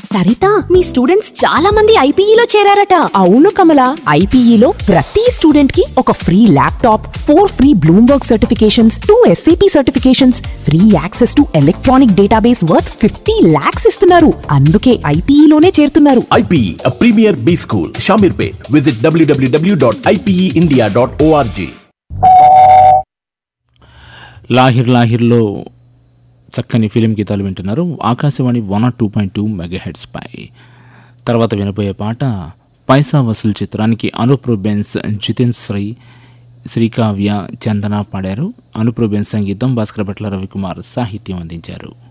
సరిత మీ students చాలా మంది ఐపీఈలో చేరారట అవును కమల ఐపీఈలో ప్రతి స్టూడెంట్ కి ఒక free laptop four free Bloomberg certifications two SAP certifications free access to electronic database worth fifty lakhs ఇస్తున్నారు అందుకే ఐపీఈలోనే చేరుతున్నారు IPE, a premier B school, Shamirpet. Visit www.ipeindia.org. లాహిర్ లాహిర్లో చక్కని ఫిలిం గీతాలు వింటున్నారు ఆకాశవాణి వన్ ఆర్ టూ పాయింట్ టూ మెగా హెడ్స్పై తర్వాత వినబోయే పాట పైసా వసూల్ చిత్రానికి అనూప్ రూబెన్స్ జితేన్ శ్రీ శ్రీకావ్య చందన పాడారు అనూప్ రూబెన్స్ సంగీతం భాస్కర్ భట్ల రవికుమార్ సాహిత్యం అందించారు